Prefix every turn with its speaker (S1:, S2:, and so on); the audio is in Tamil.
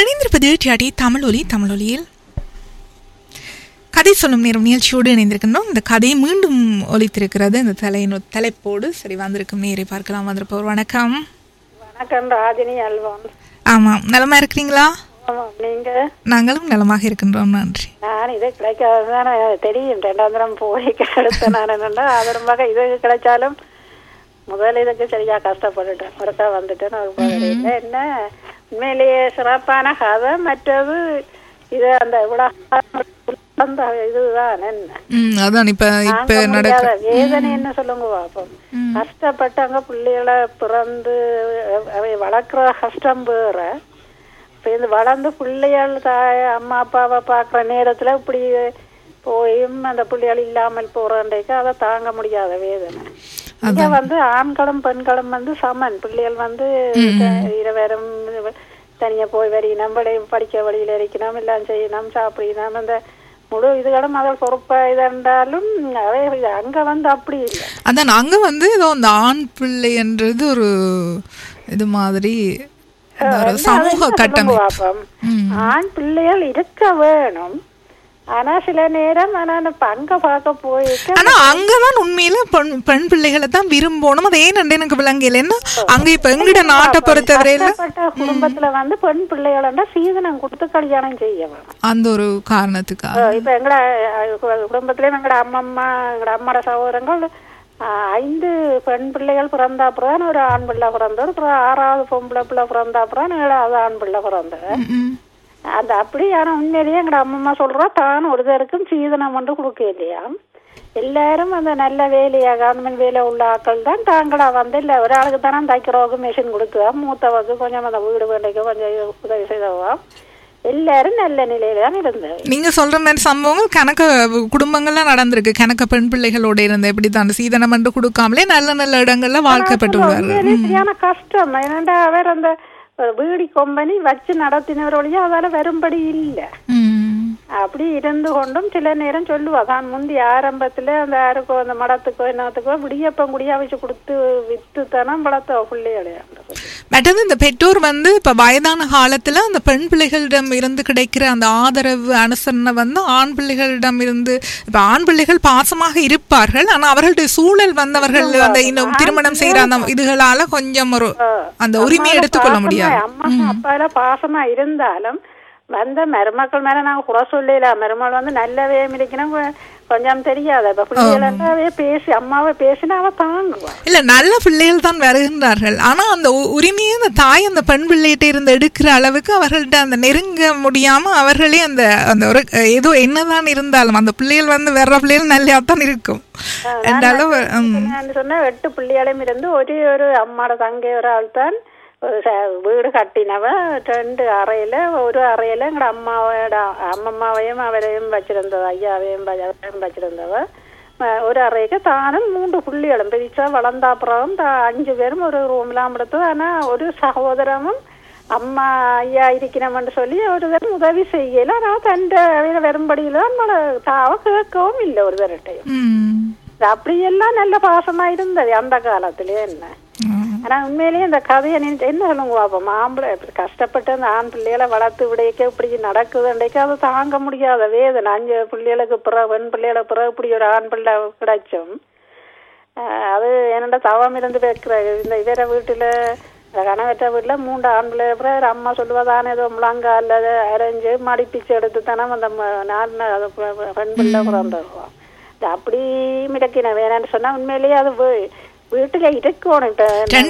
S1: இணைந்திருப்பது டிஆடி தமிழொலி தமிழொலியில் கதை சொல்லும் நேரம் நிகழ்ச்சியோடு இணைந்திருக்கின்றோம் இந்த கதை மீண்டும் ஒலித்திருக்கிறது இந்த தலையின் தலைப்போடு சரி வந்திருக்கும் நேரை பார்க்கலாம் வந்திருப்பவர் வணக்கம்
S2: வணக்கம் ராஜினி அல்வான்
S1: ஆமாம் நலமா இருக்கிறீங்களா
S2: ஆமாம் நீங்க
S1: நாங்களும் நலமாக இருக்கின்றோம் நன்றி
S2: நான் இது கிடைக்காதுதான் தெரியும் ரெண்டாம் தரம் போய் எடுத்த நான் என்னன்னா அதனமாக இது கிடைச்சாலும் முதல் இதுக்கு சரியா கஷ்டப்பட்டுட்டேன் ஒருக்கா வந்துட்டேன் ஒரு பதில் இல்லை. என்ன உண்மையிலேயே சிறப்பான கதை மற்றது இது அந்த இவ்வளவு அந்த இதுதான் என்ன
S1: ம் அதான் இப்ப இப்ப
S2: தாங்க
S1: நடக்க
S2: முடியாத வேதனை என்ன சொல்லுங்க பாப்போம் கஷ்டப்பட்டாங்க பிள்ளைகளை பிறந்து அஹ், அவை வளர்க்குற கஷ்டம் வேற இப்ப இந்த வளர்ந்து பிள்ளைகள் தாய் அம்மா அப்பாவை பார்க்குற நேரத்துல இப்படி போயும் அந்த பிள்ளைகள் இல்லாமல் போறேன்றைக்கு அதை தாங்க முடியாத வேதனை இங்க வந்து ஆண்களும் பெண்களும் வந்து சமன் பிள்ளைகள் வந்து த- இரவேரம் தனியா போய் வரையினோம் விளை படிக்க வழியில இருக்கணும் எல்லாம் செய்யணும் சாப்பிடணும் அந்த முழு இதுகளும் அதில் பொறுப்பா இருந்தாலும் அவை அங்க வந்து அப்படி இல்லை
S1: அதான் அங்க வந்து ஏதோ அந்த ஆண் பிள்ளைன்றது ஒரு இது மாதிரி இந்த ஒரு சமூக கட்டமைப்பு
S2: பாப்போம் ஆண் பிள்ளைகள் இருக்க வேணும் ஆனா சில நேரம் ஆனா இப்ப அங்க பார்க்க போயிருக்க
S1: ஆனா அங்கதான் உண்மையில பெண் பெண் பிள்ளைகளை தான் விரும்பணும் அது ஏன்னு எனக்கு விளங்கல என்ன அங்க இப்ப எங்கட நாட்டை பொறுத்தவரையில
S2: கஷ்டப்பட்ட குடும்பத்துல வந்து பெண் பிள்ளைகளா சீதனம் கொடுத்து கல்யாணம் செய்ய வேணும்
S1: அந்த ஒரு காரணத்துக்காக
S2: அஹ் இப்ப எங்கட அஹ், கு- குடும்பத்திலயும் எங்கட அம்மம்மா எங்கட அம்மாட சகோதரங்கள் அஹ், ஐந்து பெண் பிள்ளைகள் பிறந்தா அப்புறம் ஒரு ஆண் பிள்ளை பிறந்தது அப்புறம் ஆறாவது பொம்பளை பிள்ளை பிறந்தா அப்புறம் ஏழாவது ஆண் பிள்ளை பிறந்தது
S1: ம்.
S2: அந்த அப்படி ஆனா உண்மையிலேயே எங்கட அம்மம்மா சொல்றா தான் ஒருத்தருக்கும் சீதனம் வந்து கொடுக்க இல்லையா எல்லாரும் அந்த நல்ல வேலையா கவர்மெண்ட் வேலை உள்ள ஆட்கள் தான் தாங்களா வந்து இல்ல ஒரு ஆளுக்கு தானே தைக்கிறவங்க மிஷின் கொடுக்குதா மூத்தவங்க கொஞ்சம் அந்த வீடு வேலைக்கு கொஞ்சம் இது உதவி செய்தவா எல்லாரும் நல்ல நிலையில தான் இருந்தது
S1: நீங்க சொல்ற மாதிரி சம்பவங்கள் கணக்க குடும்பங்கள்ல நடந்திருக்கு கணக்க பெண் பிள்ளைகளோட இருந்த இப்படி தான் சீதனம் என்று கொடுக்காமலே நல்ல நல்ல இடங்கள்ல வாழ்க்கப்பட்டு வருவார்கள்
S2: உண்மையிலேயே சரியான கஷ்டம் என்னடா அவர் அந்த வீடி கம்பெனி வச்சு நடத்தினவர் வழியா அதால வரும்படி இல்லை
S1: ம்.
S2: அப்படி இருந்து கொண்டும் சில நேரம் சொல்லுவா தான் முந்தி ஆரம்பத்துல அந்த யாருக்கோ அந்த மடத்துக்கோ என்னத்துக்கோ விடியப்பம் குடியா வச்சு கொடுத்து வித்து தானே வளர்த்த பிள்ளைகளே
S1: மற்றது இந்த பெற்றோர் வந்து இப்ப வயதான காலத்துல அந்த பெண் பிள்ளைகளிடம் இருந்து கிடைக்கிற அந்த ஆதரவு அனுசரணை வந்து ஆண் பிள்ளைகளிடம் இருந்து இப்ப ஆண் பிள்ளைகள் பாசமாக இருப்பார்கள் ஆனா அவர்களுடைய சூழல் வந்து அவர்கள் அந்த இன்னும் திருமணம் செய்யற அந்த இதுகளால கொஞ்சம் ஒரு அந்த உரிமையை எடுத்துக்கொள்ள முடியாது
S2: அம்மா அப்பால பாசமா இருந்தாலும் வந்த மருமக்கள் மேல நாங்க குறை சொல்லல மருமகள் வந்து நல்லவே இருக்கணும் கொஞ்சம் தெரியாது இப்ப பிள்ளைகளாவே பேசி அம்மாவை பேசினா அவ தாங்குவா
S1: இல்ல நல்ல பிள்ளைகள் தான் வருகின்றார்கள் ஆனா அந்த உ- உரிமையை அந்த தாய் அந்த பெண் பிள்ளைகிட்ட இருந்து எடுக்கிற அளவுக்கு அவர்கள்ட்ட அந்த நெருங்க முடியாம அவர்களே அந்த அந்த ஒரு ஏதோ என்னதான் இருந்தாலும் அந்த பிள்ளைகள் வந்து வர்ற பிள்ளைகள் நல்லா தான் இருக்கும் என்றாலும் ம்,
S2: நான் சொன்ன எட்டு பிள்ளைகளும் இருந்து ஒரே ஒரு அம்மாட தங்கை ஒரு ஆள் தான் ஒரு ச- வீடு கட்டினவ ரெண்டு அறையில ஒரு அறையில எங்கட அம்மாவோட அம்மம்மாவையும் அவரையும் வச்சிருந்தவ ஐயாவையும் வ- அவரையும் வச்சிருந்தவ அஹ் ஒரு அறைக்கு தானும் மூன்று புள்ளிகளும் பிரிச்சா வளர்ந்த அப்புறம் தா- அஞ்சு பேரும் ஒரு ரூம்லாம் எடுத்தது ஆனா ஒரு சகோதரமும் அம்மா ஐயா இருக்கணும்னு சொல்லி ஒரு தரம் உதவி செய்யல நான் தண்ட வரும்படியில நம்மள தாவ கேட்கவும் இல்லை ஒரு தரட்டையும்
S1: ம்,
S2: அப்படியெல்லாம் நல்ல பாசமா இருந்தது அந்த காலத்திலே என்ன
S1: ம்.
S2: ஆனா உண்மையிலேயே இந்த கதையை நீ என்ன சொல்லுங்க பாப்போம் ஆம்பளை இப்படி கஷ்டப்பட்டு அந்த ஆண் பிள்ளைகளை வளர்த்து விடைக்க இப்படி நடக்குதுன்றைக்கு அதை தாங்க முடியாத வேதனை அஞ்சு பிள்ளைகளுக்கு பிறகு பெண் பிள்ளைகளுக்கு பிறகு இப்படி ஒரு ஆண் பிள்ளை கிடைச்சும் ஆஹ் அது என்னோட தவம் இருந்து வைக்கிற இந்த இவர வீட்டுல இந்த கணவற்ற வீட்டுல மூன்று ஆண் பிள்ளை பிறகு ஒரு அம்மா சொல்லுவதானே ஏதோ முழங்கால அரைஞ்சு மடிப்பிச்சு எடுத்து தானே அந்த ம- நாலு அது பெ- பெண் பிள்ளை பிறந்துருவோம் இது அப்படி மிடக்கின வேணான்னு சொன்னா உண்மையிலேயே அது வீ- வீட்டுல இருக்கணும் இப்ப
S1: ரெண்டு